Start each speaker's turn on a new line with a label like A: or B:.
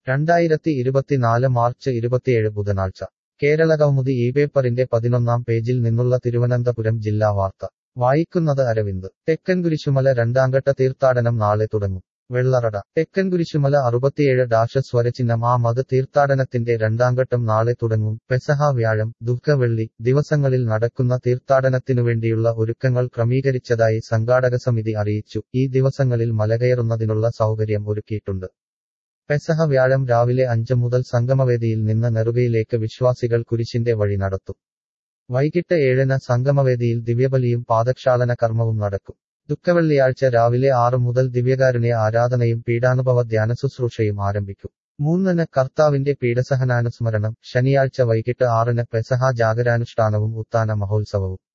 A: രണ്ടായിരത്തി ഇരുപത്തിനാല് മാർച്ച് ഇരുപത്തിയേഴ് ബുധനാഴ്ച കേരള കൗമുദി ഈ പേപ്പറിന്റെ പതിനൊന്നാം പേജിൽ നിന്നുള്ള തിരുവനന്തപുരം ജില്ലാ വാർത്ത വായിക്കുന്നത് അരവിന്ദ് തെക്കൻ കുരിശുമല രണ്ടാംഘട്ട തീർത്ഥാടനം നാളെ തുടങ്ങും വെള്ളറട തെക്കൻ കുരിശുമല അറുപത്തിയേഴ് ഡാഷ സ്വരചിഹ്നം ആ മത തീർത്ഥാടനത്തിന്റെ രണ്ടാംഘട്ടം നാളെ തുടങ്ങും പെസഹ വ്യാഴം ദുഃഖവെള്ളി ദിവസങ്ങളിൽ നടക്കുന്ന തീർത്ഥാടനത്തിനുവേണ്ടിയുള്ള ഒരുക്കങ്ങൾ ക്രമീകരിച്ചതായി സംഘാടക സമിതി അറിയിച്ചു ഈ ദിവസങ്ങളിൽ മലകയറുന്നതിനുള്ള സൗകര്യം ഒരുക്കിയിട്ടുണ്ട് പെസഹ വ്യാഴം രാവിലെ അഞ്ച് മുതൽ സംഗമവേദിയിൽ നിന്ന് നെറുകയിലേക്ക് വിശ്വാസികൾ കുരിശിന്റെ വഴി നടത്തും വൈകിട്ട് ഏഴിന് സംഗമവേദിയിൽ ദിവ്യബലിയും പാദക്ഷാളന കർമ്മവും നടക്കും ദുഃഖവെള്ളിയാഴ്ച രാവിലെ ആറ് മുതൽ ദിവ്യകാരുണ്യ ആരാധനയും പീഡാനുഭവ ധ്യാനശുശ്രൂഷയും ആരംഭിക്കും മൂന്നിന് കർത്താവിന്റെ പീഡസഹനാനുസ്മരണം ശനിയാഴ്ച വൈകിട്ട് ആറിന് പെസഹ ജാഗരാനുഷ്ഠാനവും ഉത്താന മഹോത്സവവും